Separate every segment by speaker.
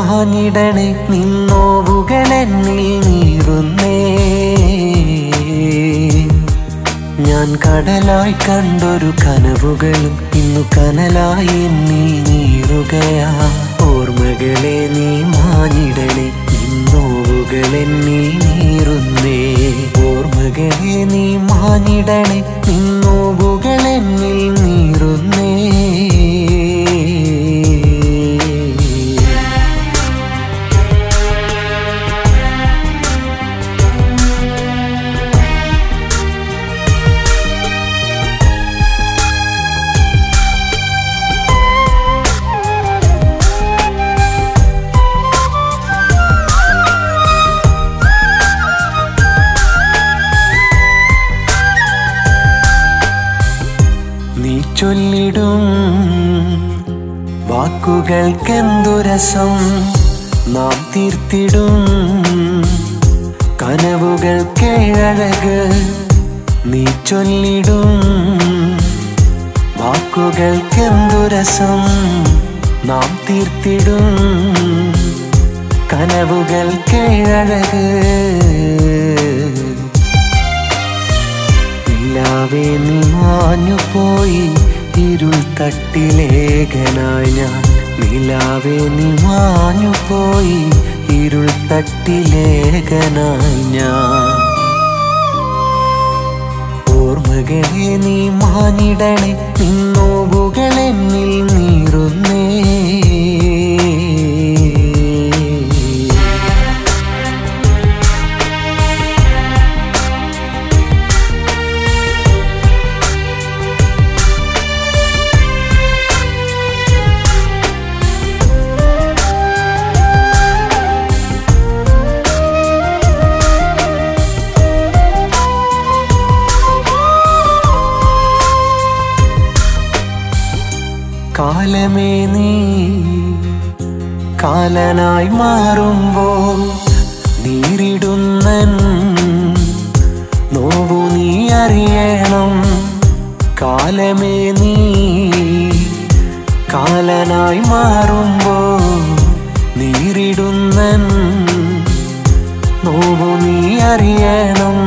Speaker 1: മാഞ്ഞിടണേ നിന്നോവുകളെന്നിൽ നീറുന്നേ ഞാൻ കടലായി കണ്ടൊരു കനവുകളും ഇന്നു കനലായി എന്നിൽ നീറുകയാ ഓർമ്മകളെ നീ മാഞ്ഞിടണേ നിന്നോവുകളെന്നിൽ നീറുന്നേ ഓർമ്മകളെ നീ മാഞ്ഞിടണേ നിന്നോവുകളെന്നിൽ നീറുന്നേ നീ ചൊല്ലിടും വാക്കുകൾക്കെന്തു രസം നാം തീർത്തിടും കനവുകൾക്കേഴഴക് നീ ചൊല്ലിടും വാക്കുകൾക്കെന്തു രസം നാം തീർത്തിടും കനവുകൾക്കേഴഴക് നിലാവേ നീ മാഞ്ഞു പോയി ഇരുൾ തട്ടിലേഖനായി ഞാൻ നിലാവേ നീ മാഞ്ഞു പോയി ഇരുൾ തട്ടിലേഖനായി ഞാൻ ഓർമ്മകളെ നീ മാഞ്ഞിടണേ നിന്നോവുകളെന്നിൽ നീറുന്നേ കാലമേ നീ കാലനായി മാറുമ്പോൾ നീരിടുന്നൻ നോവു നീ അറിയണം കാലമേ നീ കാലനായി മാറുമ്പോൾ നീരിടുന്നൻ നോവു നീ അറിയണം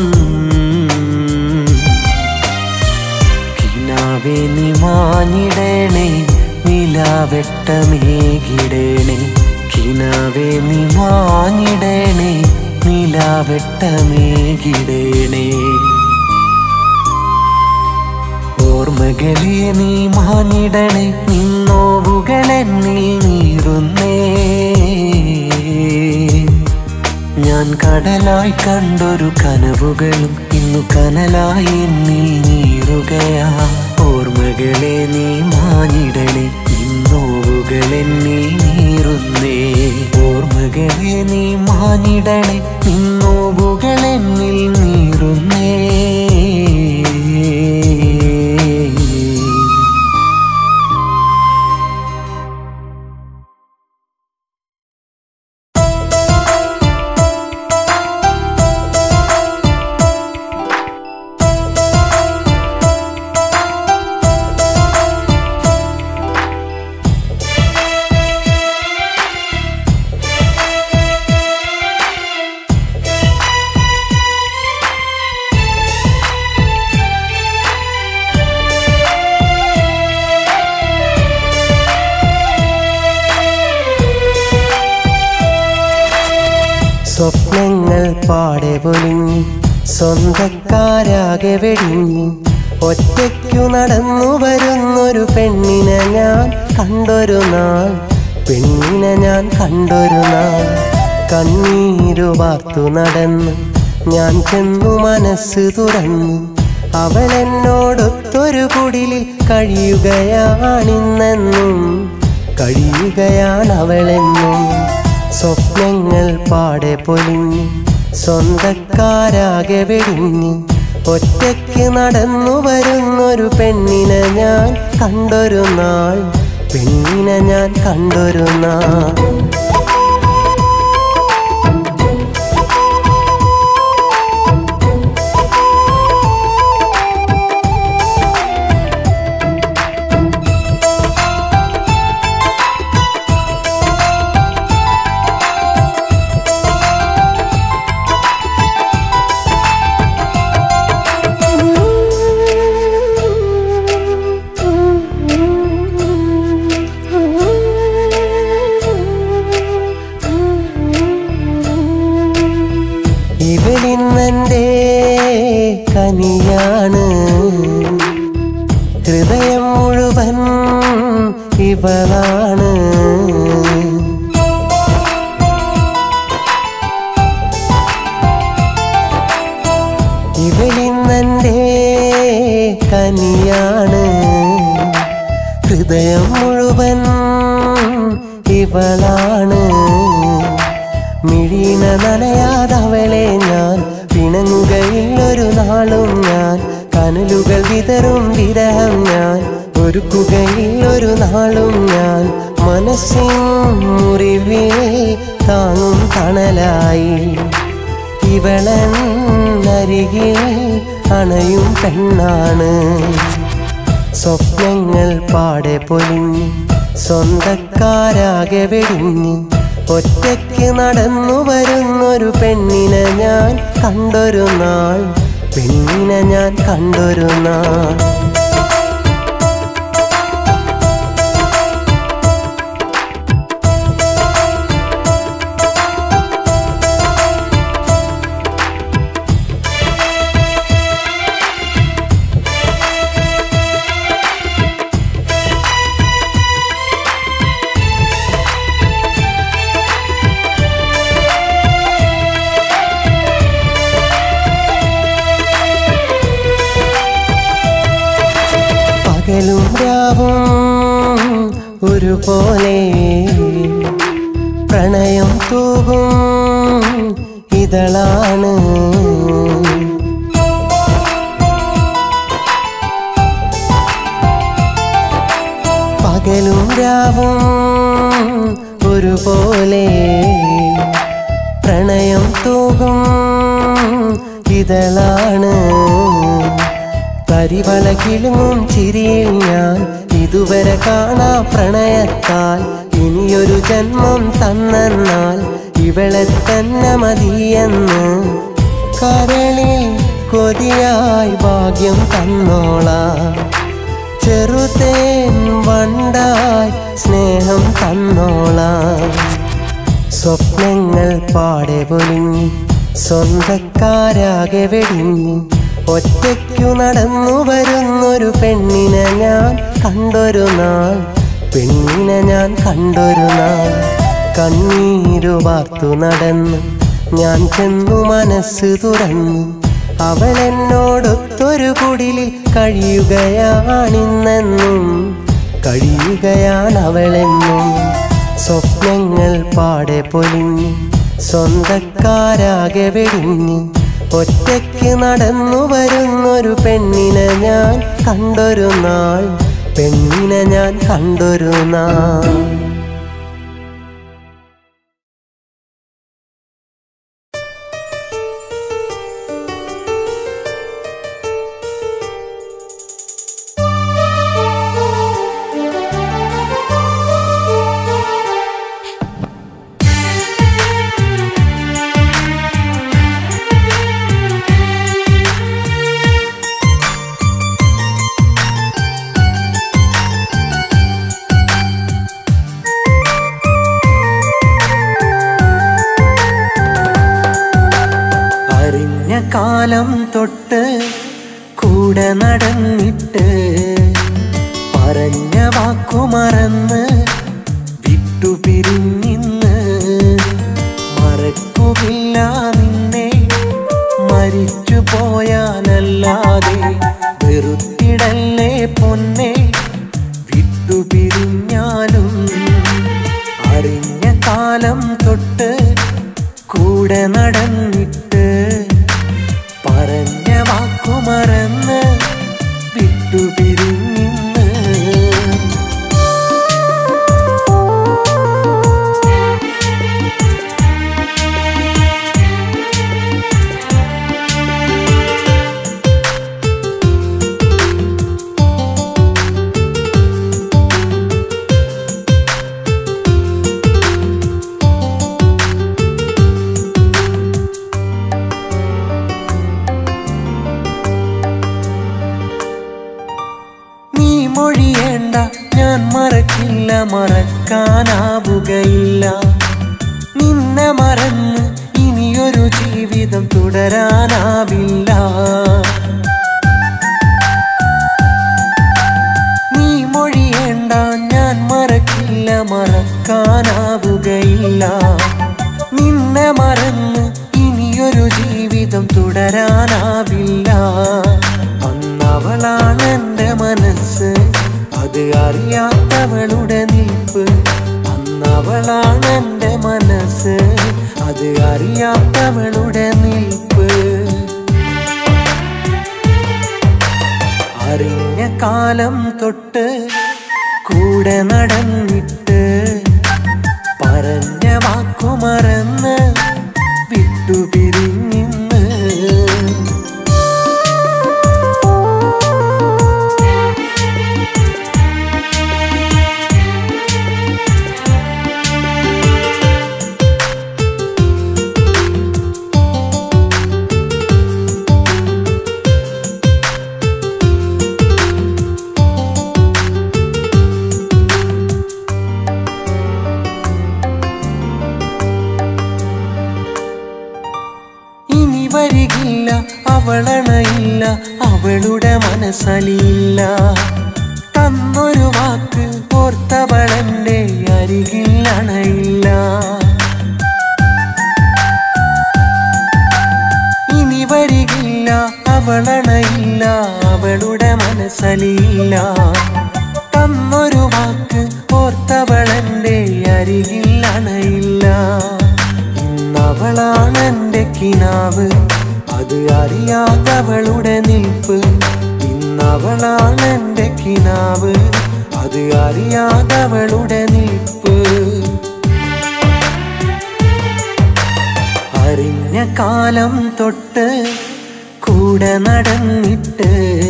Speaker 1: കിനാവേ നീ മാഞ്ഞിടേണേ നിലാവെട്ടമേകിടേണേ കിനാവേ നീ മാഞ്ഞിടേണേ നിലാവെട്ടമേകിടേണേ ഓർമ്മകളെ നീ മാഞ്ഞിടണേ നിന്നോവുകളെന്നിൽ നീറുന്നേ ഞാൻ കടലായി കണ്ടൊരു കനവുകളും ഇന്നു കനലായി എന്നിൽ നീറുകയാ ഓർമ്മകളെ നീ മാഞ്ഞിടണേ നിന്നോവുകളെന്നിൽ നീറുന്നേ ഓർമ്മകളെ നീ മാഞ്ഞിടണേ നിന്നോവുകളെന്നിൽ നീറുന്നേ
Speaker 2: സ്വപ്നങ്ങൾ പാടെ പൊലിഞ്ഞു സ്വന്തക്കാരാകെ വെടിഞ്ഞു ഒറ്റയ്ക്കു നടന്നു വരുന്നൊരു പെണ്ണിനെ ഞാൻ കണ്ടൊരു നാൾ പെണ്ണിനെ ഞാൻ കണ്ടൊരു നാൾ കണ്ണീരു വാർത്തു നടന്നു ഞാൻ ചെന്നു മനസ്സ് തുറന്നു അവൾ എന്നോടൊത്തൊരു കുടിലിൽ കഴിയുകയാണിന്നെന്നും കഴിയുകയാണ് അവളെന്നും സ്വപ്നങ്ങൾ പാടെ പൊലിഞ്ഞു സ്വന്തക്കാരാകെ വെടിഞ്ഞു ഒറ്റയ്ക്ക് നടന്നു വരുന്നൊരു പെണ്ണിനെ ഞാൻ കണ്ടൊരു നാൾ പെണ്ണിനെ ഞാൻ കണ്ടൊരു നാൾ
Speaker 3: ും
Speaker 2: കനിയാണ് ഹൃദയം മുഴുവൻ ഇവളാണ് ഇവളിന്നെൻ്റെ കനിയാണ് ഹൃദയം മുഴുവൻ ഇവളാണ് മിഴീന നനയാതവളെ ഞാൻ പിണങ്ങുകയില്ലൊരു നാളും ഞാൻ കനലുകൾ വിതറും വിരഹം ഞാൻ ഒരുക്കുകയില്ലൊരു നാളും ഞാൻ മനസ്സിൻ മുറിവിൽ താങ്ങും തണലായി ഇവളൻ അരികിൽ അണയും പെണ്ണാണ് സ്വപ്നങ്ങൾ പാടെ പൊലിഞ്ഞ് സ്വന്തക്കാരാകെ വെടിഞ്ഞ് ഒറ്റയ്ക്ക് നടന്നു വരുന്നൊരു പെണ്ണിനെ ഞാൻ കണ്ടൊരു നാൾ പെണ്ണിനെ ഞാൻ കണ്ടൊരു നാൾ പകലും രാവും ഒരുപോലെ പ്രണയം തൂകും ഇതളാണ് പകലും രാവും ഒരുപോലെ പ്രണയം തൂകും ഇതളാണ് കരിവള കിളുങ്ങും ചിരിയിൽ ഞാൻ ഇതുവരെ കാണാ പ്രണയത്താൽ ഇനിയൊരു ജന്മം തന്നാൽ ഇവളെ തന്നെ മതിയെന്ന് കരളിൽ കൊതിയായി ഭാഗ്യം തന്നോളാം ചെറുതേൻ വണ്ടായി സ്നേഹം തന്നോളാം സ്വപ്നങ്ങൾ പാടെ പൊലിഞ്ഞ് സ്വന്തക്കാരാകെ വെടിഞ്ഞ് ഒറ്റയ്ക്കു നടന്നു വരുന്നൊരു പെണ്ണിനെ ഞാൻ കണ്ടൊരു നാൾ പെണ്ണിനെ ഞാൻ കണ്ടൊരു നാൾ കണ്ണീരു വാർത്തു നടന്ന് ഞാൻ ചെന്നു മനസ്സ് തുറന്നു അവൾ എന്നോടൊത്തൊരു കുടിലിൽ കഴിയുകയാണിന്നെന്നും കഴിയുകയാണ് അവളെന്നും സ്വപ്നങ്ങൾ പാടെ പൊലിഞ്ഞ് സ്വന്തക്കാരാകെ വെടിഞ്ഞ് ഒറ്റയ്ക്ക് നടന്നു വരുന്നൊരു പെണ്ണിനെ ഞാൻ കണ്ടൊരു നാൾ പെണ്ണിനെ ഞാൻ കണ്ടൊരു നാൾ അറിഞ്ഞ കാലം തൊട്ട് കൂടെ നടന്നിട്ട് പറഞ്ഞ വാക്കു മറന്ന് വിട്ടുപിരിഞ്ഞിന്ന് മറക്കുമില്ല നിന്നെ മരിച്ചു പോയാലല്ലാതെ വെറുത്തിടല്ലേ പൊന്നെ വിട്ടുപിരിഞ്ഞാലും അറിഞ്ഞ കാലം തൊട്ട് കൂടെ നടന്നിട്ട് പറഞ്ഞ വാക്കു മറന്ന് വിട്ടുപിരിഞ്ഞിന്ന് നീ മൊഴിയേണ്ട ഞാൻ മറക്കില്ല മറക്കാനാവുകയില്ല നിന്നെ മറന്ന് ഇനിയൊരു ജീവിതം തുടരാനാവില്ല പറയാനാവില്ല അന്നവളാണ് എൻ്റെ മനസ്സ് അത് അറിയാത്തവളുടെ നിൽപ്പ് അന്നവളാണ് എൻ്റെ മനസ്സ് അത് അറിയാത്തവളുടെ നിൽപ്പ് അറിഞ്ഞ കാലം തൊട്ട് കൂടെ നടന്നിട്ട് പറഞ്ഞ വാക്കു മറന്ന് വിട്ടുപിരിഞ്ഞിന്ന് ഇനി വരികില്ല അവളണയില്ല അവളുടെ മനസ്സലിയില്ല തന്നൊരു വാക്ക് ഓർത്തവളെന്റെ അരികിൽ അണയില്ല ഇനി വരികില്ല അവളണയില്ല അവളുടെ മനസ്സലിയില്ല തന്നൊരു വാക്ക് ഓർത്തവളെന്റെ അരികിൽ അണയില്ല ഇന്നവളാണ് എൻ്റെ കിനാവ് അത് അറിയാത്തവളുടെ നിൽപ്പ് ഇന്നവളാണ് എൻ്റെ കിനാവ് അത് അറിയാത്തവളുടെ നിൽപ്പ് അറിഞ്ഞ കാലം തൊട്ട് കൂടെ നടന്നിട്ട്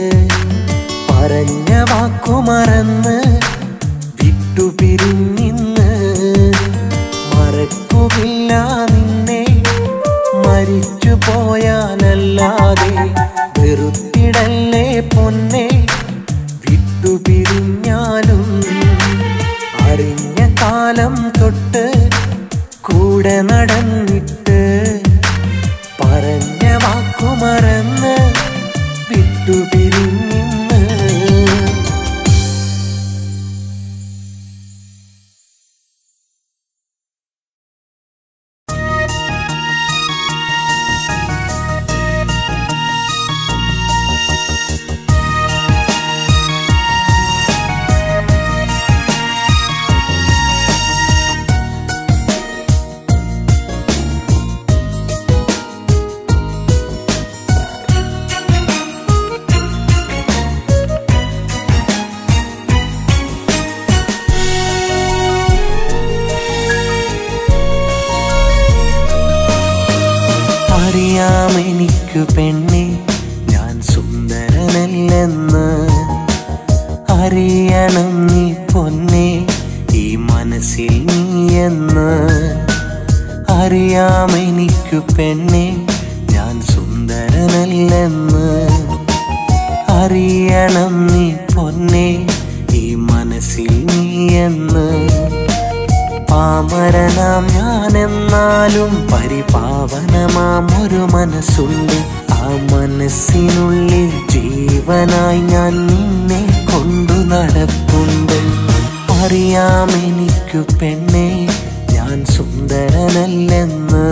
Speaker 2: പറഞ്ഞ വാക്കു മറന്ന് വിട്ടുപിരിഞ്ഞിന്ന് മറക്കുകില്ല നിന്നെ മരിച്ചു പോയാലല്ലാതെ വെറുത്തിടല്ലേ പൊന്നെ വിട്ടുപിരിഞ്ഞാലും അറിഞ്ഞ കാലം തൊട്ട് കൂടെ നടന്നിട്ട് പറഞ്ഞ വാക്കു മറന്ന് വിട്ടുപിരിഞ്ഞിന്ന് അറിയാം എനിക്ക് പെണ്ണെ ഞാൻ സുന്ദരനല്ലെന്ന് അറിയണം നീ പൊന്നെ ഈ മനസ്സിൽ നീയെന്ന് അറിയാം എനിക്ക് പെണ്ണെ ഞാൻ സുന്ദരനല്ലെന്ന് അറിയണം നീ പൊന്നെ ഈ മനസ്സിൽ നീയെന്ന് പാമരനാം ഞാനെന്നാലും പരിപാവനമാം ഒരു മനസ്സുണ്ട് ആ മനസ്സിനുള്ളിൽ ജീവനായി ഞാൻ നിന്നെ കൊണ്ടു നടപ്പുണ്ട് അറിയാം എനിക്കു പെണ്ണെ ഞാൻ സുന്ദരനല്ലെന്ന്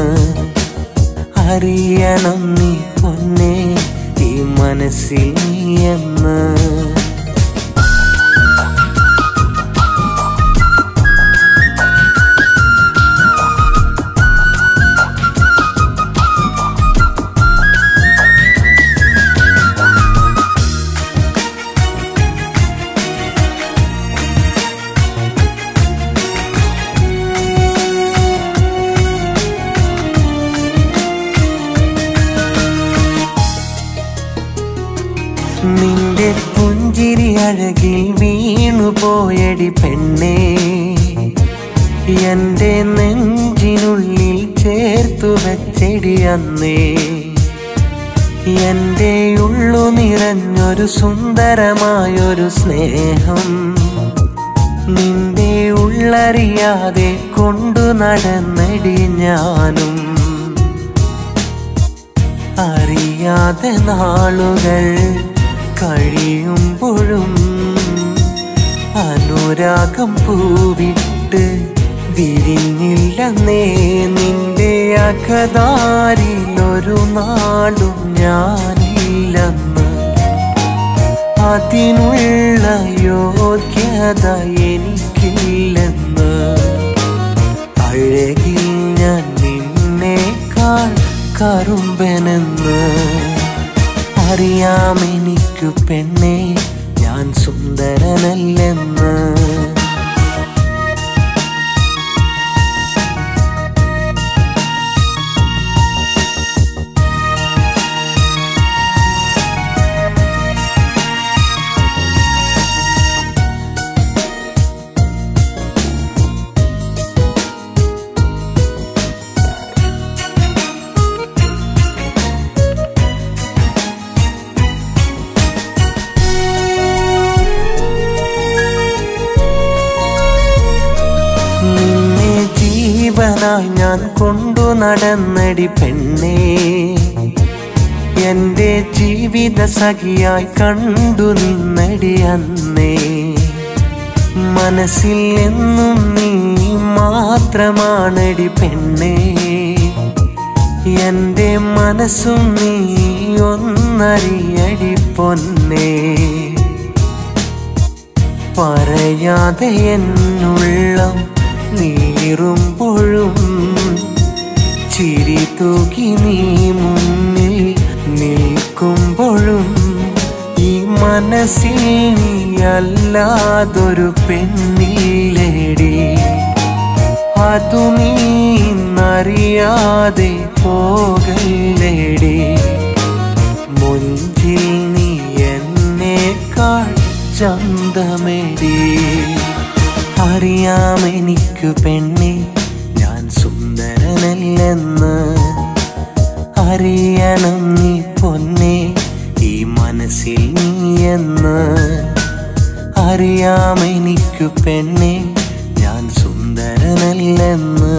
Speaker 2: അറിയണം നീ പൊന്നെ ഈ മനസ്സിൽ നീയെന്ന് നിന്റെ പുഞ്ചിരി അഴകിൽ വീണു പോയടി പെണ്ണേ എന്റെ നെഞ്ചിനുള്ളിൽ ചേർത്തു വെച്ചടി അന്നേ എന്റെ ഉള്ളു നിറഞ്ഞൊരു സുന്ദരമായൊരു സ്നേഹം നിന്റെ ഉള്ളറിയാതെ കൊണ്ടു നടന്നടി ഞാനും അറിയാതെ നാളുകൾ കഴിയുമ്പോഴും അനുരാഗം പൂവിട്ട് വിരിഞ്ഞില്ലെന്നേ നിന്റെ അകതാരിലൊരു നാളും ഞാനില്ലെന്ന് അതിനുള്ള യോഗ്യത എനിക്കില്ലെന്ന് അഴകിൽ ഞാൻ നിന്നേക്കാൾ കറുമ്പനെന്ന് അറിയാമെനിക്കു പെണ്ണെ ഞാൻ സുന്ദരനല്ലെന്ന് നിന്നെ ജീവനായി ഞാൻ കൊണ്ടു നടന്നടി പെണ്ണേ എന്റെ ജീവിത സഖിയായി കണ്ടു നിന്നടി അന്നേ മനസ്സിൽ എന്നും നീ മാത്രമാണടി പെണ്ണേ എന്റെ മനസ്സും നീ ഒന്നറിയടി പൊന്നേ പറയാതെ എന്നുള്ളം നീറുമ്പോഴും ചിരി തൂക്കി നീ മുന്നിൽ നിൽക്കുമ്പോഴും ഈ മനസ്സിൽ നീ അല്ലാതൊരു പെണ്ണില്ലേടി അതു നീ ഇന്നറിയാതെ പോകല്ലേടി മുഞ്ചിൽ നീ എന്നേക്കാൾ ചന്തമേടി അറിയാമെനിക്കു പെണ്ണെ ഞാൻ സുന്ദരനല്ലെന്ന് അറിയണം നീ പൊന്നെ ഈ മനസ്സിൽ നീ എന്ന് അറിയാമെനിക്കു പെണ്ണെ ഞാൻ സുന്ദരനല്ലെന്ന്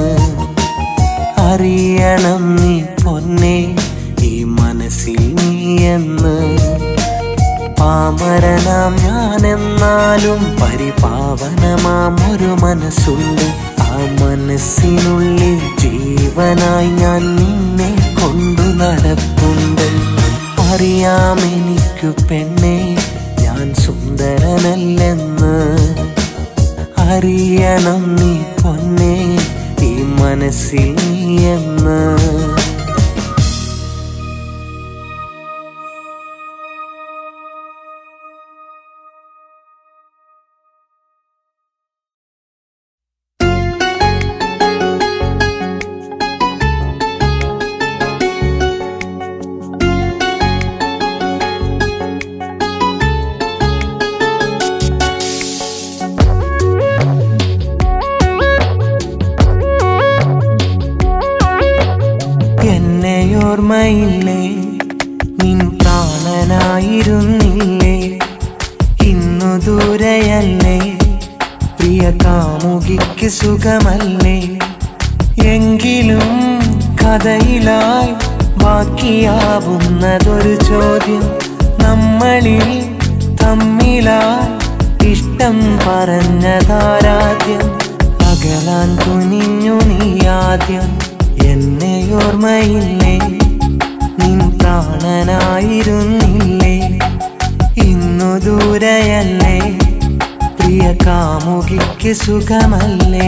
Speaker 2: അറിയണം നീ പൊന്നെ ഈ മനസ്സിൽ നീ എന്ന് പാമരനാം ഞാനെന്നാലും പരിപാവനമാം ഒരു മനസ്സുണ്ട് ആ മനസ്സിനുള്ളിൽ ജീവനായി ഞാൻ നിന്നെ കൊണ്ടു നടപ്പുണ്ട് അറിയാമെനിക്കു പെണ്ണെ ഞാൻ സുന്ദരനല്ലെന്ന് അറിയണം നീ പൊന്നെ ഈ മനസ്സിൽ നീ എന്ന് എന്നെ ഓർമ്മയില്ലേ നിൻ പ്രാണനായിരുന്നില്ലേ ഇന്നു ദൂരെയല്ലേ പ്രിയ കാമുകിക്ക് സുഖമല്ലേ എങ്കിലും കഥയിലായി ബാക്കിയാവുന്നതൊരു ചോദ്യം നമ്മളിൽ തമ്മിലായി ഇഷ്ടം പറഞ്ഞതാരാദ്യം അകലാൻ തുനിഞ്ഞു നീ ആദ്യം എന്നെ ഓർമ്മയില്ലേ നിൻ പ്രാണനായിരുന്നില്ലേ ഇന്നു ദൂരെയല്ലേ പ്രിയ കാമുകിക്ക് സുഖമല്ലേ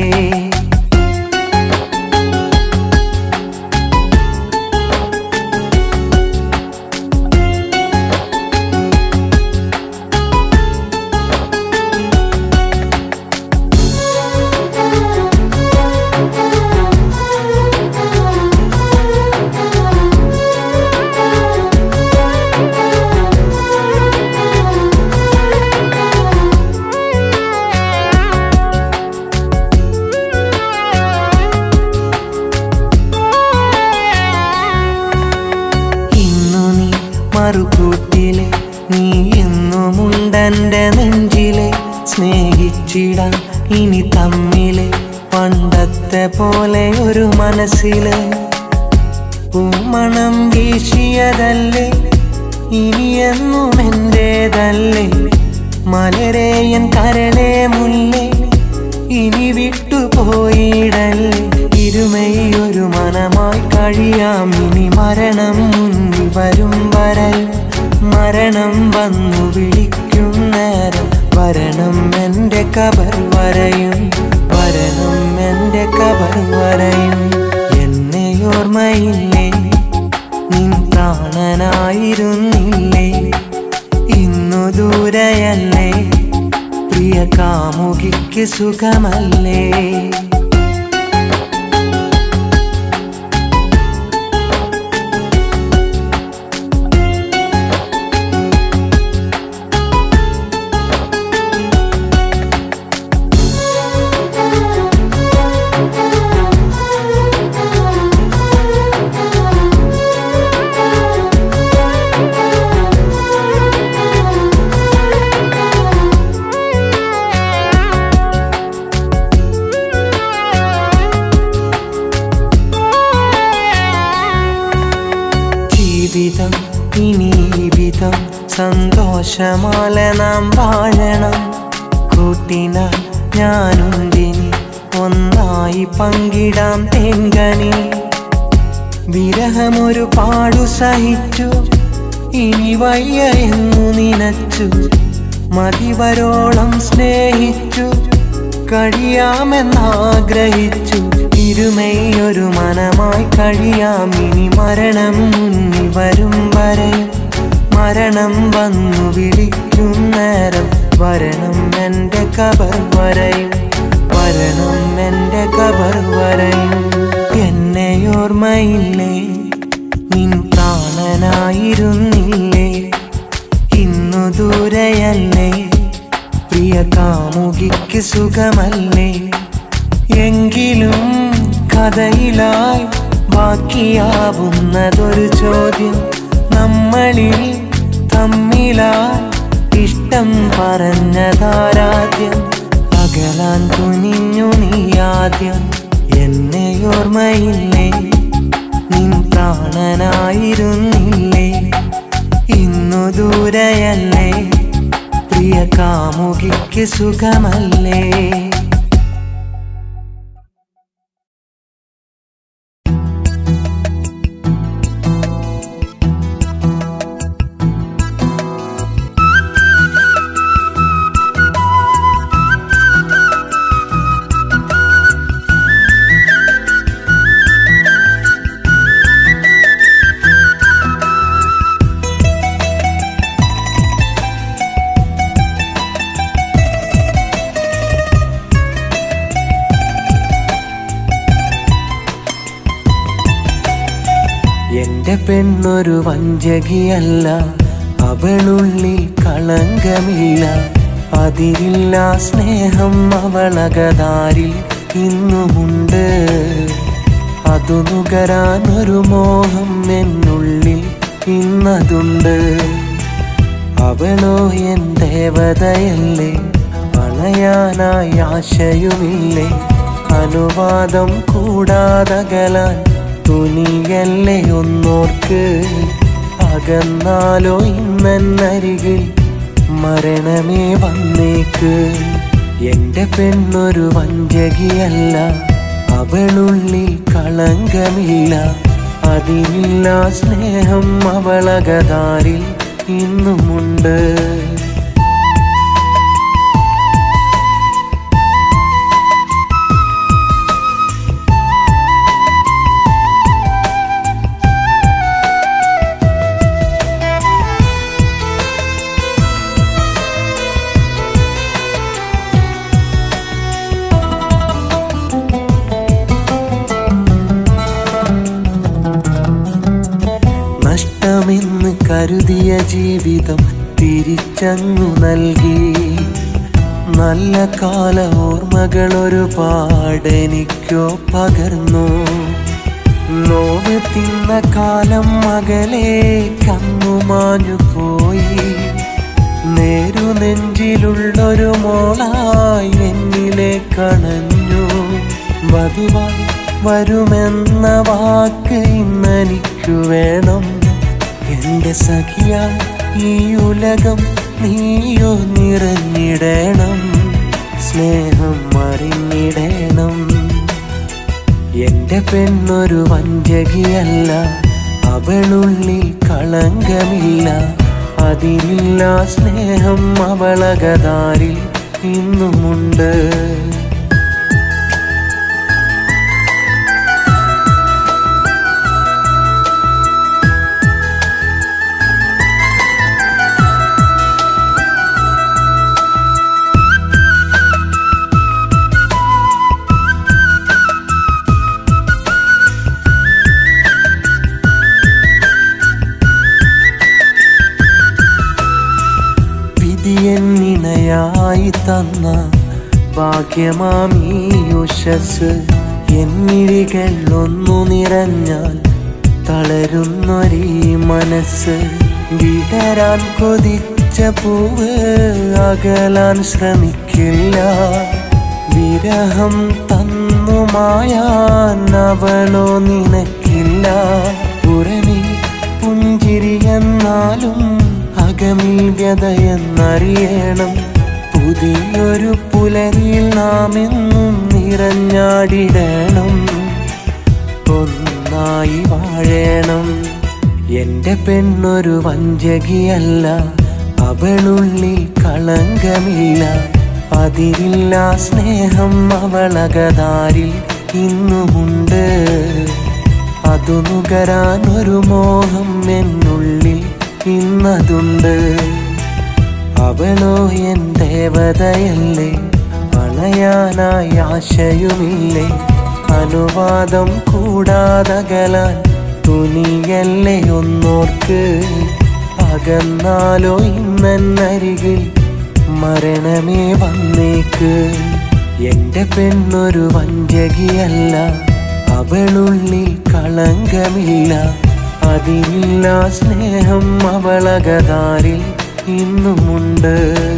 Speaker 2: ഇന്നു നീ മറുകൂട്ടിലെ നീ എന്നുമുണ്ടെന്റെ നെഞ്ചിലെ സ്നേഹിച്ചിടാൻ ഇനി തമ്മിലെ പണ്ടത്തെ പോലെ ഒരു മനസ്സില് പൂമണം വീശിയതല്ലേ ഇനി എന്നും എന്റേതല്ലേ മലരേയൻ കരളെ മുല്ലേ
Speaker 1: ഇനി വിട്ടുപോയിടല്ലേ ഇരുമയൊരു മനമായി കഴിയാം ഇനി മരണം മുന്നിൽ വരും വരയും മരണം വന്നു വിളിക്കും നേരം വരണം എൻ്റെ കബർ വരയും വരണം എൻ്റെ കബർ വരയും എന്നെ ഓർമ്മയില്ലേ നിൻ പ്രാണനായിരുന്നില്ലേ ഇന്നു ദൂരയല്ലേ പ്രിയ കാമുകിക്ക് സുഖമല്ലേ ജീവിതം ഇനി വിധം സന്തോഷമാല നാം വാഴണം കൂട്ടിന ഞാനുണ്ടിനി ഒന്നായി പങ്കിടാം തെങ്കനി വിരഹമൊരു പാടു സഹിച്ചു ഇനി വയ്യ എന്നു നിനച്ചു മതിവരോളം സ്നേഹിച്ചു കഴിയാമെന്നാഗ്രഹിച്ചു ഇരുമയൊരു മനമായി കഴിയാം ഇനി മരണം മുന്നിൽ വരും വരെയും മരണം വന്നു വിളിക്കും നേരം വരണം എൻ്റെ കബർ വരയും വരണം എൻ്റെ കബർ വരയും എന്നെ ഓർമ്മയില്ലേ നിൻ പ്രാണനായിരുന്നില്ലേ ഇന്നു ദൂരയല്ലേ പ്രിയ കാമുകിക്ക് സുഖമല്ലേ എങ്കിലും കഥയിലായി ബാക്കിയാവുന്നതൊരു ചോദ്യം നമ്മളിൽ തമ്മിലായി ഇഷ്ടം പറഞ്ഞതാരാദ്യം അകലാൻ തുനിഞ്ഞു നീ ആദ്യം എന്നെ ഓർമ്മയില്ലേ നിൻ പ്രാണനായിരുന്നില്ലേ ഇന്നു ദൂരയല്ലേ പ്രിയ കാമുകിക്ക് സുഖമല്ലേ എന്റെ പെണ്ണൊരു വഞ്ചകിയല്ല അവളുള്ളിൽ കളങ്കമില്ല അതിരില്ല സ്നേഹം അവളകതാരിൽ ഇന്നുമുണ്ട് അതു നുകരാൻ ഒരു മോഹം എന്നുള്ളിൽ ഇന്നതുണ്ട് അവളോ എൻ ദേവതയല്ലേ അണയാനായി ആശയുമില്ലേ അനുവാദം കൂടാതകലാൻ തുനിയല്ലേ ഒന്നോർക്ക് അകന്നാലോ ഇന്നരികിൽ മരണമേ വന്നേക്ക് എന്റെ പെണ്ണൊരു വഞ്ചകിയല്ല അവളുള്ളിൽ കളങ്കമില്ല അതിനില്ല സ്നേഹം അവളകതാരിൽ ഇന്നുമുണ്ട് നഷ്ടമെന്ന് കരുതിയ ജീവിതം തിരിച്ചങ്ങു നൽകി നല്ല കാല ഓർമ്മകൾ ഒരുപാടെനിക്കോ പകർന്നു നോവ് തിന്ന കാലം മകളെ കന്നു മാഞ്ഞു പോയി നേരു നെഞ്ചിലുള്ളൊരു മോളായി എന്നിലെ കണഞ്ഞു വധുവായി വരുമെന്ന വാക്ക് ഇന്നെനിക്കു വേണം എന്റെ സഖിയ ഈ ഉലകം നീയോ നിറഞ്ഞിടണം സ്നേഹം അറിഞ്ഞിടണം എന്റെ പെണ്ണൊരു വഞ്ചകിയല്ല അവളുള്ളിൽ കളങ്കമില്ല അതിരില്ല സ്നേഹം അവളകതാരിൽ ഇന്നുമുണ്ട് വിധിയെന്നിണയായി തന്ന ഭാഗ്യമാമീ ഉഷസ് എന്നിഴികൾ ഒന്നു നിറഞ്ഞാൽ തളരുന്നൊരീ മനസ്സ് വിടരാൻ കൊതിച്ച പൂവ് അകലാൻ ശ്രമിക്കില്ല വിരഹം തന്നുമായാൻ അവളോ നിനക്കില്ല പുറമേ പുഞ്ചിരി എന്നാലും അകമിൽ വ്യതയെന്നറിയണം പുതിയൊരു പുലരിയിൽ നാം എന്നും നിറഞ്ഞാടിടണം ഒന്നായി വാഴണം എന്റെ പെണ്ണൊരു വഞ്ചകിയല്ല അവളുള്ളിൽ കളങ്കമില്ല അതിരില്ല സ്നേഹം അവളകതാരിൽ ഇന്നുമുണ്ട് അതു നുകരാൻ ഒരു മോഹം എന്നുള്ളിൽ ഇന്നതുണ്ട് അവളോ എൻ ദേവതയല്ലേ അണയാനായി ആശയുമില്ലേ അനുവാദം കൂടാതകലാൻ തുനിയല്ലേ ഒന്നോർക്ക് അകന്നാലോ ഇന്നരികിൽ മരണമേ വന്നേക്ക് എന്റെ പെണ്ണൊരു വഞ്ചകിയല്ല അവളുള്ളിൽ കളങ്കമില്ല അതിരില്ല സ്നേഹം അവളകതാരിൽ ഇന്നുമുണ്ട്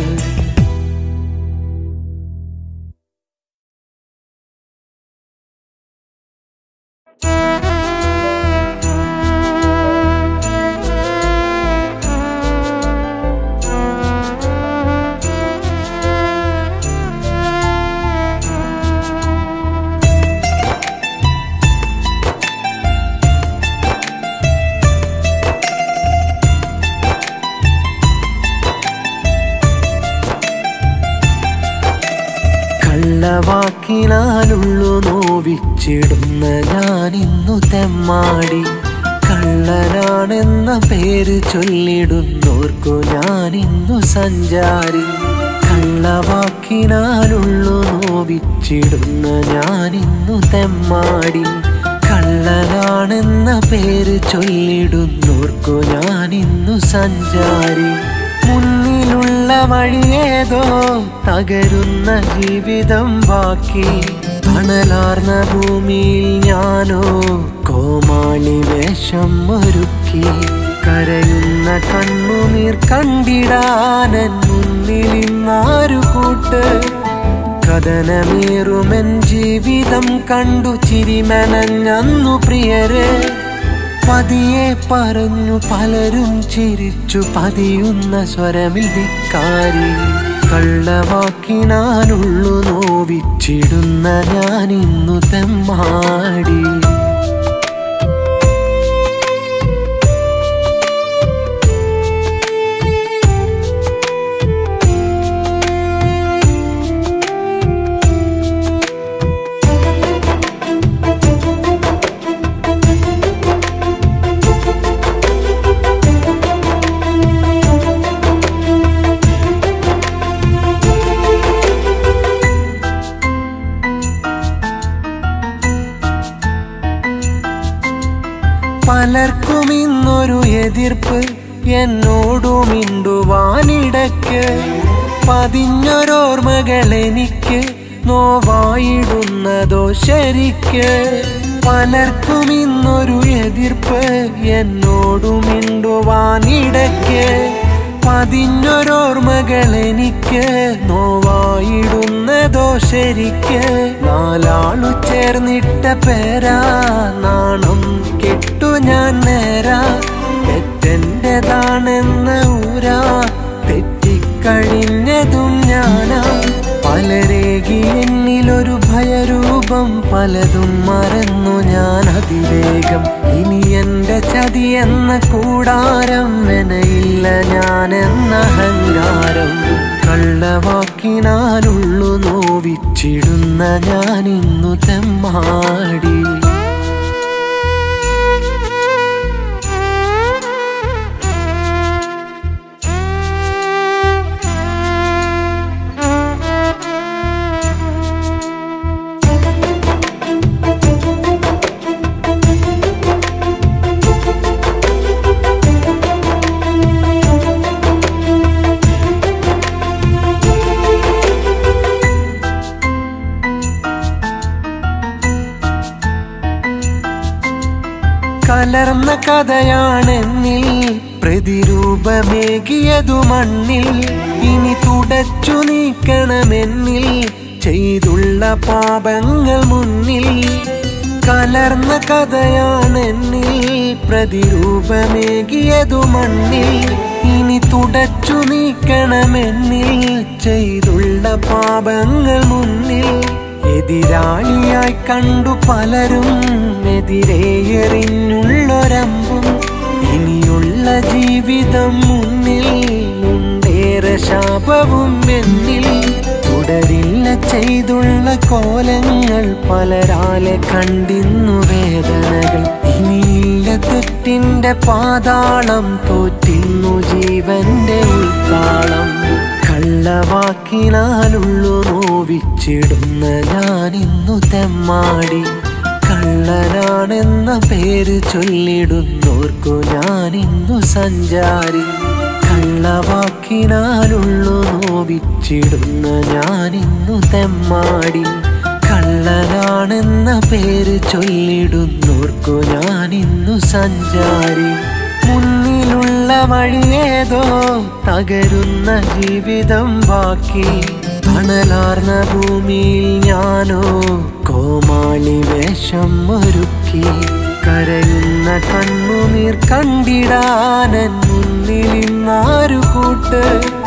Speaker 1: കള്ളവാക്കിനാലുള്ളു നോവിച്ചിടുന്ന ഞാനിന്നു തെമ്മാടി കള്ളനാണെന്ന പേര് ചൊല്ലിടുന്നോർക്കു ഞാനിന്നു സഞ്ചാരി കള്ളവാക്കിനാലുള്ളു നോവിച്ചിടുന്ന ഞാനിന്നു തെമ്മാടി കള്ളനാണെന്ന പേര് ചൊല്ലിടുന്നോർക്കു ഞാനിന്നു സഞ്ചാരി മുന്നിലുള്ള വഴിയേതോ തകരുന്ന ജീവിതം ബാക്കി തണലാർന്ന ഭൂമിയിൽ ഞാനോ കോമാളി വേഷം ഒരുക്കി കരയുന്ന കണ്ണുനീർ കണ്ടിടാനൻ മുന്നിൽ ഇന്നാരു കൂട്ട് കഥനമേറുമെൻ ജീവിതം കണ്ടു ചിരിമനഞ്ഞന്നു പ്രിയരെ പതിയെ പറഞ്ഞു പലരും ചിരിച്ചു പതിയുന്ന സ്വരമിൽ ധിക്കാരി കള്ളവാക്കിനാലുള്ളു നോവിച്ചിടുന്ന ഞാനിന്നു തെമ്മാടി പലർക്കും ഇന്നൊരു എതിർപ്പ് എന്നോടു മിണ്ടുവാനിടയ്ക്ക് പതിഞ്ഞൊരോർമ്മകൾ എനിക്ക് നോവായിടുന്നതോ ശരിക്ക് പലർക്കും ഇന്നൊരു എതിർപ്പ് എന്നോടു മിണ്ടുവാനിടയ്ക്ക് പതിഞ്ഞൊരോർമ്മകൾ എനിക്ക് നോവായിടുന്നതോ ശരിക്ക് നാലാളു ചേർന്നിട്ട പേരാ നാണം കെട്ടു ഞാൻ നേരാ തെറ്റെന്റേതാണെന്ന ഊരാ തെറ്റിക്കഴിഞ്ഞതും ഞാനാ പലരെ ദൈവം പലതും മറന്നു ഞാൻ അതിവേഗം ഇനി എന്റെ ചതി എന്ന കൂടാരം മെനയില്ല ഞാൻ എന്ന അഹങ്കാരം കള്ളവാക്കിനാലുള്ളു നോവിച്ചിടുന്ന ഞാൻ ഇന്നു തെമ്മാടി കലർന്ന കഥയാണെന്നിൽ പ്രതിരൂപമേകിയതു മണ്ണിൽ ഇനി തുടച്ചു നീക്കണമെന്നിൽ ചെയ്തുള്ള പാപങ്ങൾ മുന്നിൽ കലർന്ന കഥയാണെന്നിൽ പ്രതിരൂപമേകിയതു മണ്ണിൽ ഇനി തുടച്ചു നീക്കണമെന്നിൽ ചെയ്തുള്ള പാപങ്ങൾ മുന്നിൽ എതിരാളിയായി കണ്ടു പലരും എതിരെ എറിഞ്ഞുള്ളൊരമ്പും ഇനിയുള്ള ജീവിതം മുന്നിൽ ഉണ്ടേറെ ശാപവും എന്നിൽ തുടരില്ല ചെയ്തുള്ള കോലങ്ങൾ പലരാലെ കണ്ടിന്നു വേദനകൾ ഇനിയില്ല തെറ്റിന്റെ പാതാളം തോറ്റിന്നു ജീവന്റെ ഉൾത്താളം കള്ളവാക്കിനാലുള്ളു നോവിച്ചിടുന്ന ഞാനിന്നു തെമ്മാടി കള്ളനാണെന്ന പേര് ചൊല്ലിടുന്നോർക്കു ഞാനിന്നു സഞ്ചാരി കള്ളവാക്കിനാലുള്ളു നോവിച്ചിടുന്ന ഞാനിന്നു തെമ്മാടി കള്ളനാണെന്ന പേര് ചൊല്ലിടുന്നോർക്കു ഞാനിന്നു സഞ്ചാരി മുന്നിലുള്ള വഴിയേതോ തകരുന്ന ജീവിതം ബാക്കി തണലാർന്ന ഭൂമിയിൽ ഞാനോ കോമാളി വേഷം ഒരുക്കി കരയുന്ന കണ്ണുനീർ കണ്ടിടാനൻ മുന്നിൽ ഇന്നാരു കൂട്ട്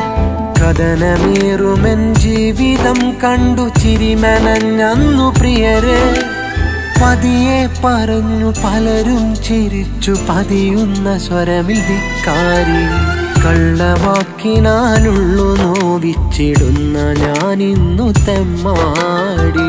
Speaker 1: കഥനമേറുമെൻ ജീവിതം കണ്ടു ചിരിമനഞ്ഞന്നു പ്രിയരെ പതിയെ പറഞ്ഞു പലരും ചിരിച്ചു പതിയുന്ന സ്വരമിൽ ധിക്കാരി കള്ളവാക്കിനാലുള്ളു നോവിച്ചിടുന്ന ഞാനിന്നു തെമ്മാടി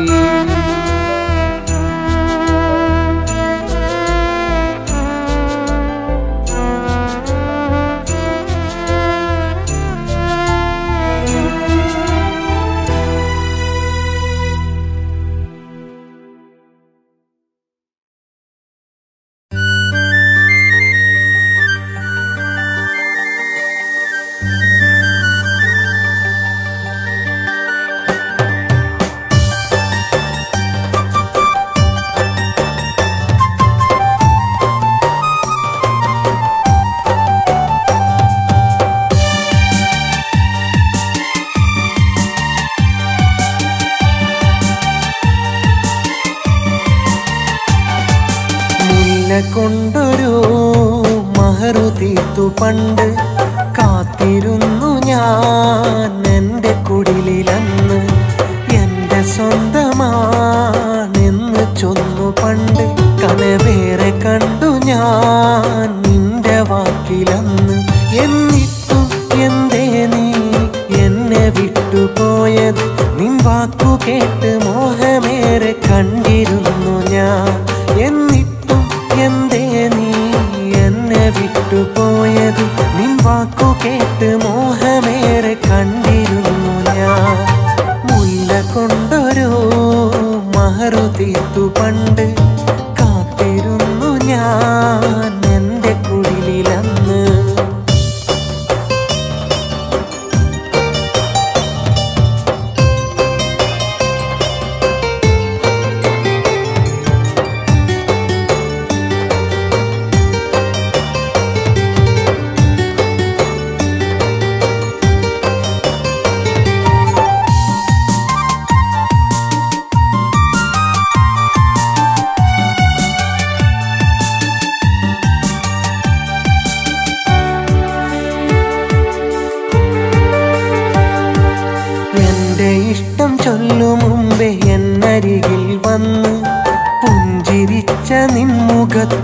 Speaker 1: മുല്ല കൊണ്ടൊരു മഹറു തീർത്തു പണ്ട് കാത്തിരുന്നു ഞാൻ എൻ്റെ കുടിലിലന്ന് എൻ്റെ സ്വന്തമാണെന്ന് ചൊന്നു പണ്ട് കനവേറെ കണ്ടു ഞാൻ നിന്റെ വാക്കിലന്ന് എന്നിട്ടും എന്തേ നീ എന്നെ വിട്ടുപോയത് നിൻ വാക്കു കേട്ട് മോഹമേറെ കണ്ടിരുന്നു ഞാൻ എന്നിട്ടും എന്തേ നീ എന്നെ വിട്ടുപോയത് നിൻ വാക്കു കേട്ട് മോഹമേറെ കണ്ടിരുന്നു ഞാൻ മുല്ല കൊണ്ടൊരു മഹറു തീർത്തു പണ്ട് കാത്തിരുന്നു ഞാൻ എൻ്റെ കുടിലിലന്ന്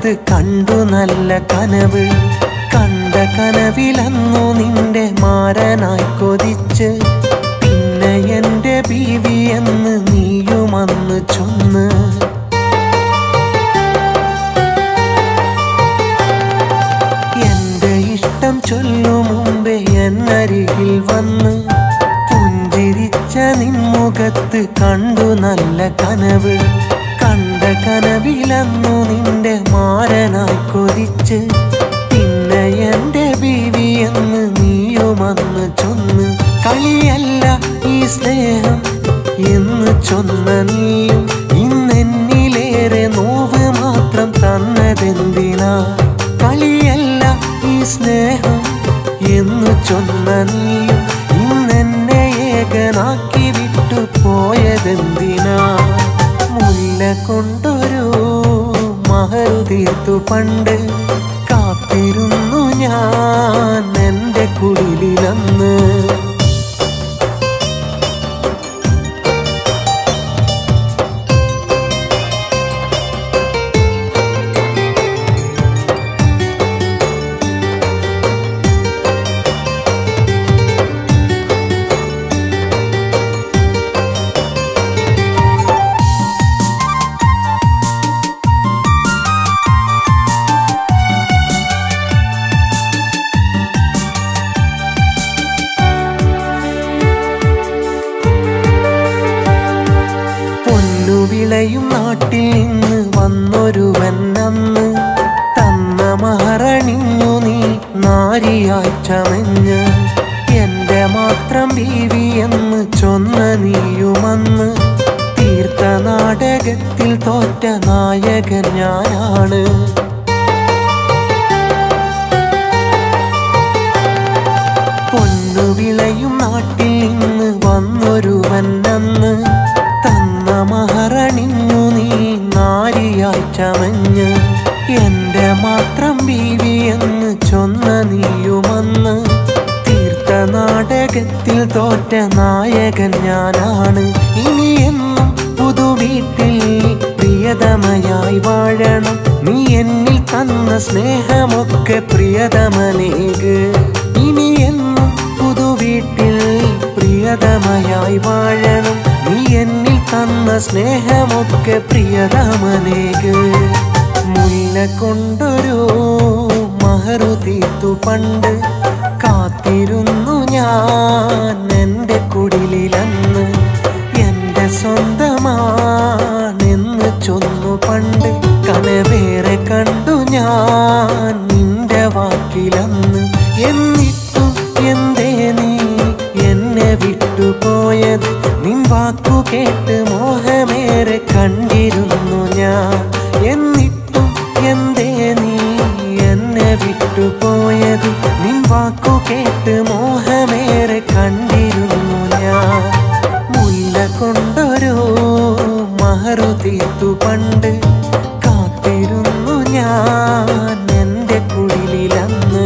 Speaker 1: നിൻമുഖത്ത് കണ്ടു നല്ല കനവ് കണ്ട കനവിലന്നു നിന്റെ മാരനായി കൊതിച്ച് പിന്നെ എന്റെ ബീവി എന്ന് നീയുമന്ന് ചൊന്ന് എന്റെ ഇഷ്ടം ചൊല്ലു മുമ്പേ എന്നരികിൽ വന്ന് പുഞ്ചിരിച്ച നിൻമുഖത്ത് കണ്ടു നല്ല കനവ് കണ്ട കനവിലന്നു നിന്റെ മാരനായി കൊതിച്ച് പിന്നെ എന്റെ ബീവി എന്ന് നീയുമന്ന് ചൊന്ന് കളിയല്ല ഈ സ്നേഹം എന്ന് ചൊന്ന നീയും ഇന്നെന്നിലേറെ നോവ് മാത്രം തന്നതെന്തിനാ കളിയല്ല ഈ സ്നേഹം എന്ന് ചൊന്ന നീയും ഇന്നെന്നെ ഏകനാക്കി വിട്ടു പോയതെന്തിനാ മുല്ല കൊണ്ടൊരു മഹരു തീർത്തു പണ്ട് കാത്തിരുന്നു ഞാൻ എൻ്റെ കുടിലന്ന് പൊന്നു വിളയും നാട്ടിൽ നിന്ന് വന്നൊരുവൻ അന്ന് തന്ന മഹറണിഞ്ഞു നീ നാരിയായി ചമഞ്ഞ് എന്റെ മാത്രം ബീവി എന്ന് ചൊന്ന നീയുമന്ന് തീർത്ത നാടകത്തിൽ തോറ്റ നായകൻ ഞാനാണ് പൊന്നു വിളയും നാട്ടിൽ നിന്ന് വന്നൊരുവൻ അന്ന് തന്ന മഹറണിഞ്ഞു നീ നാരിയായി ചമഞ്ഞ് എന്റെ മാത്രം ബീവി എന്ന് ചൊന്ന നീയുമന്ന് തീർത്ത നാടകത്തിൽ തോറ്റ നായകൻ ഞാനാണ് ഇനി എന്നും പുതുവീട്ടിൽ പ്രിയതമയായി വാഴണം നീ എന്നിൽ തന്ന സ്നേഹമൊക്കെ പ്രിയതമനേക് ഇനി എന്നും പുതുവീട്ടിൽ പ്രിയതമയായി വാഴണം നീ എന്നിൽ തന്ന സ്നേഹമൊക്കെ പ്രിയതമനേക് മുല്ല കൊണ്ടൊരു മഹറു തീർത്തു പണ്ട് കാത്തിരുന്നു ഞാൻ എൻ്റെ കുടിലന്ന് എൻ്റെ സ്വന്തമാണെന്ന് ചൊന്നു പണ്ട് കനവേറെ കണ്ടു ഞാൻ നിന്റെ വാക്കിലന്ന് എന്നിട്ടും എന്തേ നീ എന്നെ വിട്ടുപോയത് നിൻ വാക്കു കേട്ട് മോഹമേറെ കണ്ടിരുന്നു ഞാൻ എന്നിട്ടും എന്തേ നീ എന്നെ വിട്ടുപോയത് നിൻ വാക്കു കേട്ട് മോഹമേറെ കണ്ടിരുന്നു ഞാൻ മുല്ല കൊണ്ടൊരു മഹറു തീർത്തു പണ്ട് കാത്തിരുന്നു ഞാൻ എൻ്റെ കുടിലന്ന്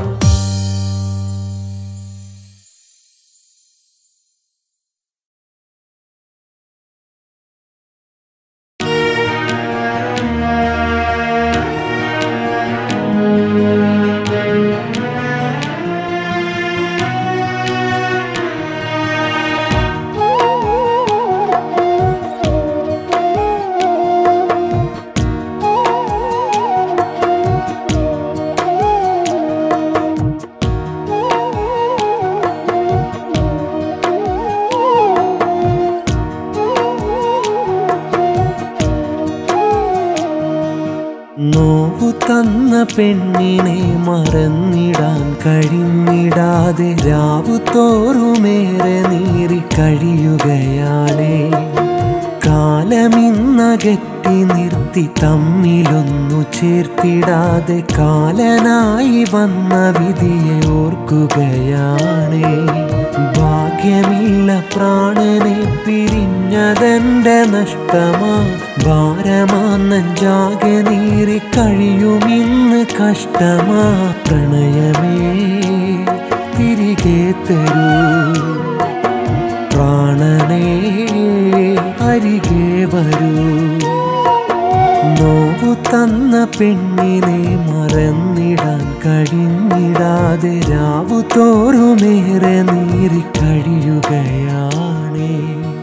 Speaker 1: നോവു തന്ന പെണ്ണിനെ മറന്നിടാൻ കഴിഞ്ഞിടാതെ രാവു തോറുമേറെ നീറി കഴിയുകയാണേ കാലമിന്നകറ്റി നിർത്തി തമ്മിലൊന്നു ചേർത്തിടാതെ കാലനായി വന്ന വിധിയെ ഓർക്കുകയാണേ ഭാഗ്യമില്ല പ്രാണനെ പിരിഞ്ഞതെന്റെ നഷ്ടമാ ഭാരമാന്നഞ്ചാകെ നീറി കഴിയുമിന്ന് കഷ്ടമാ പ്രണയമേ തിരികെ തരൂ പ്രാണനേ അരികെ വരൂ നോവു തന്ന പെണ്ണിനെ മറന്നിടാൻ കഴിഞ്ഞിടാതെ രാവു തോറുമേറെ നീറി കഴിയുകയാണേ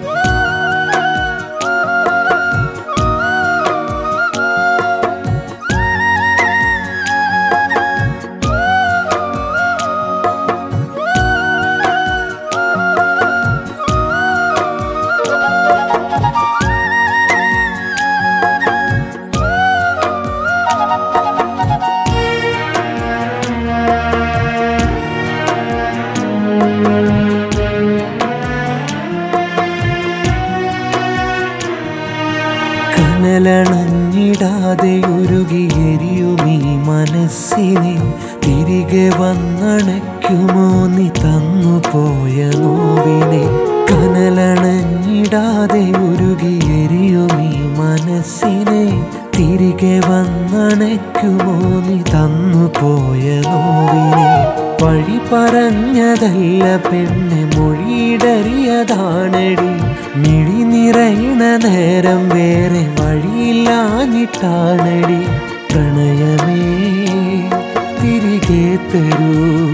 Speaker 1: കനലണഞ്ഞിടാതെ ഉരുകിയെരിയുമീ മനസ്സിനെ തിരികെ വന്നണയ്ക്കുമോ നീ തന്നുപോയ നോവിനെ കനലണഞ്ഞിടാതെ ഉരുകിയെരിയുമീ മനസ്സിനെ തിരികെ വന്നണയ്ക്കുമോ നീ തന്നുപോയ നോവിനെ വഴി പറഞ്ഞതല്ല പെണ്ണെ മൊഴിയിടറിയതാണടി മിഴി നിറയണ നേരം വേറെ വഴിയില്ലാഞ്ഞിട്ടാണടി പ്രണയമേ തിരികെ തരൂ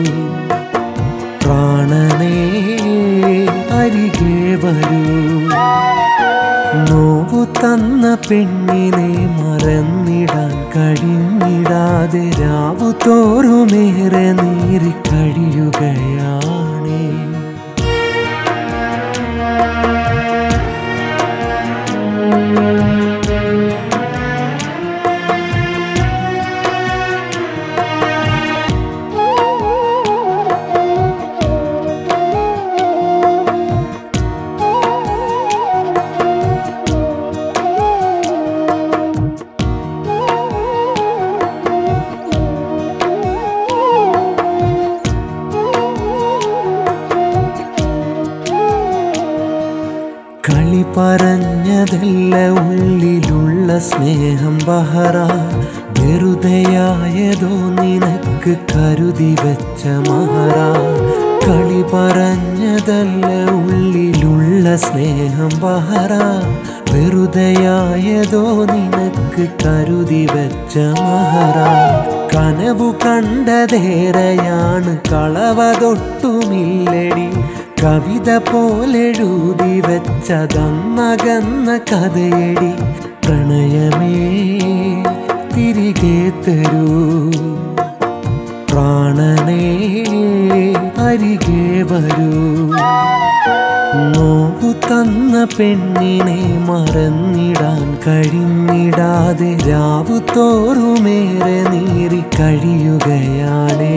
Speaker 1: പ്രാണനേ അരികെ വരൂ നോവു തന്ന പെണ്ണിനെ മറന്നിടാൻ കഴിഞ്ഞിടാതെ രാവു തോറുമേറെ നീറി കഴിയുകയാണേ കളി പറഞ്ഞതല്ല ഉള്ളിലുള്ള സ്നേഹം ബഹറ വെറുതെയായതോ നിനക്ക് കരുതി വെച്ച മഹറ കളി പറഞ്ഞതല്ല ഉള്ളിലുള്ള സ്നേഹം ബഹറ വെറുതെയായതോ നിനക്ക് കരുതി വെച്ച മഹറ കനവു കണ്ടതേറെയാണ് കളവതൊട്ടുമില്ലടി കവിത പോലെഴുതി വെച്ചതന്നകന്ന കഥയടി പ്രണയമേ തിരികെ തരൂ പ്രാണനേ അരികെ വരൂ നോവു തന്ന പെണ്ണിനെ മറന്നിടാൻ കഴിഞ്ഞിടാതെ രാവു തോറുമേറെ നീറി കഴിയുകയാണേ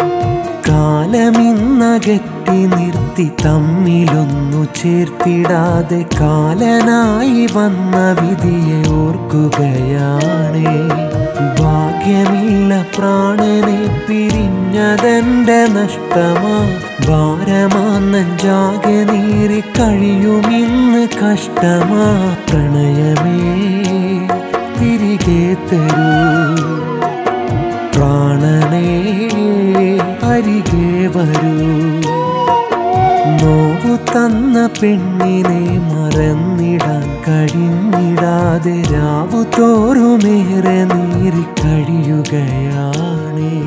Speaker 1: കാലമിന്നകറ്റി നിർത്തി തമ്മിലൊന്നു ചേർത്തിടാതെ കാലനായി വന്ന വിധിയെ ഓർക്കുകയാണേ ഭാഗ്യമില്ല പ്രാണനെ പിരിഞ്ഞതെന്റെ നഷ്ടമാ ഭാരമാന്നഞ്ചാകെ നീറി കഴിയുമിന്ന് കഷ്ടമാ പ്രണയമേ തിരികെ തരൂ പ്രാണനേ അരികെ വരൂ നോവു തന്ന പെണ്ണിനെ മറന്നിടാൻ കഴിഞ്ഞിടാതെ രാവു തോറുമേറെ നീറി കഴിയുകയാണേ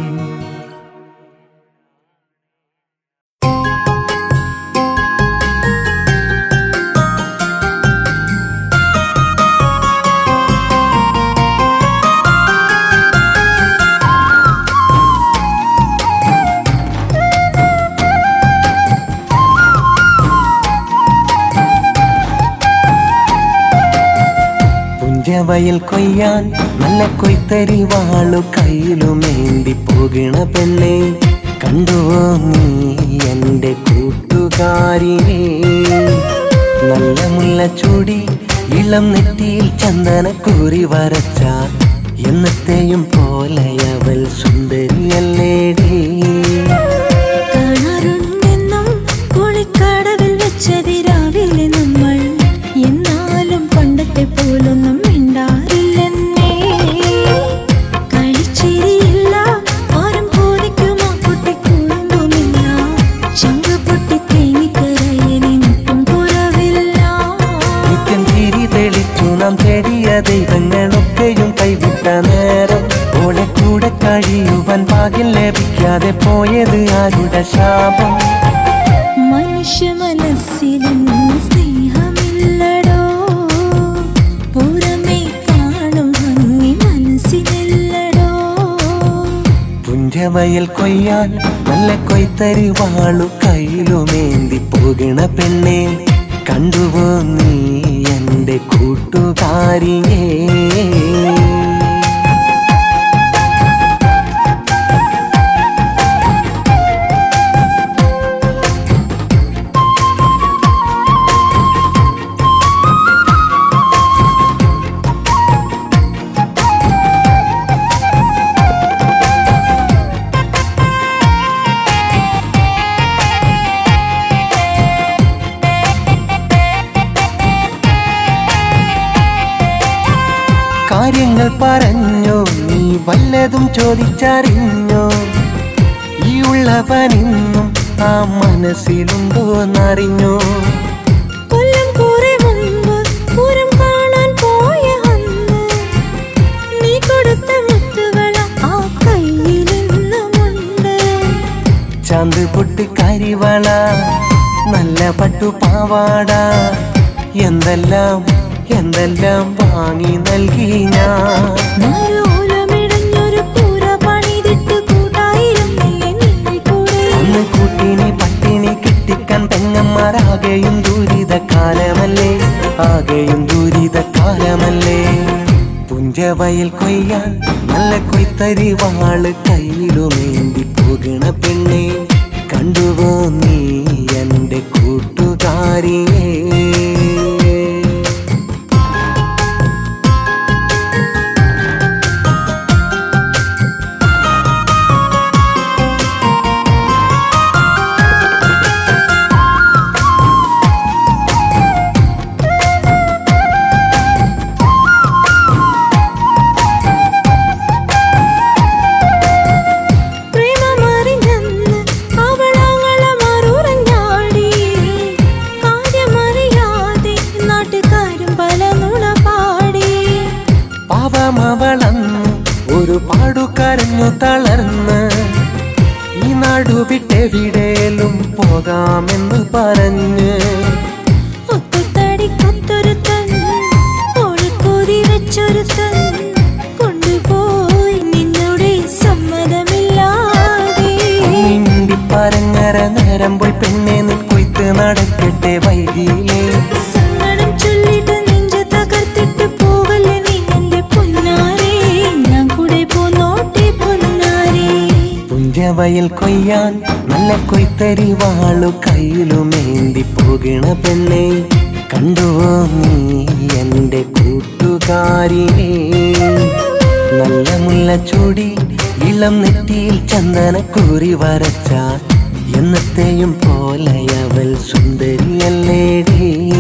Speaker 1: പുഞ്ചവയൽ കൊയ്യാൻ നല്ല കൊയ്ത്തരി വാളു കയ്യിലുമേന്തി പോകണ പെണ്ണെ കണ്ടുവോ നീ എന്റെ കൂട്ടുകാരിനെ നല്ല മുല്ലച്ചൂടി ഇളം നെറ്റിയിൽ ചന്ദനക്കൂറി വരച്ച എന്നത്തെയും പോലെയവൾ സുന്ദരിയല്ലേടേ
Speaker 3: കാണാറുണ്ടെന്നും കുളിക്കടവിൽ വെച്ചതിരാവിലെ നമ്മൾ എന്നാലും പണ്ടത്തെ പോലൊന്നും മിണ്ടാറില്ലെന്നേ കളിച്ചിരിയില്ല ആരും കോതിക്കും ആ കുട്ടി കുടുംബമില്ല ചങ്ക പൊട്ടി തേങ്ങിക്കരയലിനും കുറവില്ല
Speaker 1: നിത്യം തിരി തെളിച്ചു നാം തേടിയ ദൈവങ്ങളൊക്കെയും കൈവിട്ട ലഭിക്കാതെ പോയത് ആരുടെ ശാപം
Speaker 3: മനുഷ്യ മനസ്സിലെന്ന് സ്നേഹമില്ലടോ പുറമേ കാണും ഭംഗി മനസ്സിലില്ലടോ
Speaker 1: പുഞ്ചവയൽ കൊയ്യാൻ നല്ല കൊയ്ത്തരി വാളു കയ്യിലുമേന്തി പോകണ പെണ്ണെ കണ്ടുപോ നീ എന്റെ കൂട്ടുകാരിയേ കാര്യങ്ങൾ പറഞ്ഞോ നീ വല്ലതും ചോദിച്ചറിഞ്ഞോ ഈ ഉള്ളവനിന്നും ആ മനസ്സിലുണ്ടോ എന്നറിഞ്ഞോ
Speaker 3: കൊല്ലം കുറെ മുൻപ് പൂരം കാണാൻ പോയ അന്ന് നീ കൊടുത്ത മുത്തുകള ആ കയ്യിലിന്നുമുണ്ട്
Speaker 1: ചാന്ത് പൊട്ട് കരിവള നല്ല പട്ടു പാവാട എന്തെല്ലാം എന്തെല്ലാം വാങ്ങി നൽകി ഞാൻ
Speaker 3: നാലോലമിടഞ്ഞൊരു കൂര പണിതിട്ട് കൂട്ടായിരുന്നില്ലേ നിന്റെ കൂടെ
Speaker 1: അന്ന് കൂട്ടിനി പട്ടിണി കിട്ടിക്കാൻ പെങ്ങന്മാരാകെയും ദുരിത കാലമല്ലേ ആകെയും ദുരിത കാലമല്ലേ പുഞ്ചവയൽ കൊയ്യാൻ നല്ല കൊയ്ത്തരി വാള് കയ്യിലുമേന്തി പോകണ പെണ്ണെ കണ്ടുപോ നീ എന്റെ കൂട്ടുകാരിയേ
Speaker 3: പ്രേമമറിഞ്ഞന്ന് അവളങ്ങളെ മറുറഞ്ഞാടി കാര്യമറിയാതെ നാട്ടുകാരും പല നുണ പാടി
Speaker 1: പാവമവളന്ന് ഒരു പാടുകരഞ്ഞു തളർന്ന് ഈ നാടു വിട്ടെവിടേലും പോകാമെന്ന് പറഞ്ഞ്
Speaker 3: ഒത്തുതടി കൊത്തൊരുത്തൻ ഒളിക്കൊതി വെച്ചൊരുത്തൻ കൊണ്ടുപോയി നിന്നുടെ സമ്മതമില്ലാതെ
Speaker 1: മിണ്ടി പറഞ്ഞര നേരം പോയി പെണ്ണെ നിൻ കൊയ്ത്ത് നടക്കട്ടെ വൈകിയിലേ
Speaker 3: സങ്കടം ചൊല്ലിട്ട് നെഞ്ച് തകർത്തിട്ട് പോവല്ലേ നീ എന്റെ പൊന്നാരേ ഞാൻ കൂടെ പോന്നോട്ടെ പൊന്നാരേ
Speaker 1: പുഞ്ചവയൽ കൊയ്യാൻ നല്ല കൊയ്ത്തരി വാളു കയ്യിലുമേന്തി പോകണ പെണ്ണെ കണ്ടുവോ നീ എന്റെ കൂട്ടുകാരിനെ നല്ല മുല്ലച്ചൂടി ഇളം നെറ്റിയിൽ ചന്ദനക്കൂറി വരച്ച എന്നത്തെയും പോലെയവൾ സുന്ദരിയല്ലേടേ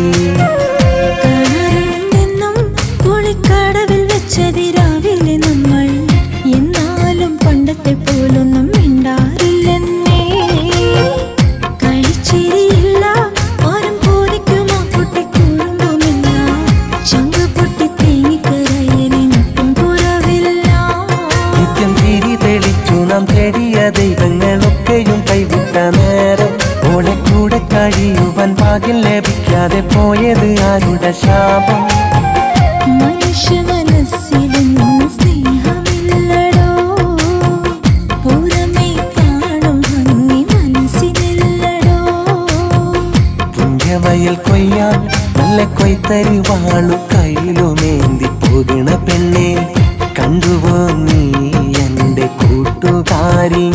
Speaker 3: കാണാറുണ്ടെന്നും കുളിക്കടവിൽ വെച്ചതിരാവിലെ നമ്മൾ എന്നാലും പണ്ടത്തെ പോലൊന്നും മിണ്ടാറില്ലെന്നേ കളിച്ചിരിയില്ല ആരും പോലിക്കുമോ പൊട്ടിക്കൂറുമ്പോമില്ല ചങ്ക് പൊട്ടി തേങ്ങിക്കരയലിനൊട്ടും കുറവില്ല
Speaker 1: നിത്യം ചിരി തെളിച്ചു നാം തേടിയ ദൈവങ്ങളൊക്കെയും കൈവിട്ട നേരം ഓളെ കൂടെ കഴിയുവാൻ ഭാഗ്യം ലഭിക്കാതെ പോയത് ആരുടെ ശാപം
Speaker 3: മനുഷ്യ മനസ്സിലെന്നും സ്നേഹമില്ലടോ പുറമേ കാണും ഭംഗി മനസ്സിലില്ലടോ
Speaker 1: പുഞ്ചവയൽ കൊയ്യാൻ നല്ല കൊയ്ത്തരി വാളു കയ്യിലുമേന്തി പോകണ പെണ്ണെ കണ്ടുപോ നീ എന്റെ കൂട്ടുകാരി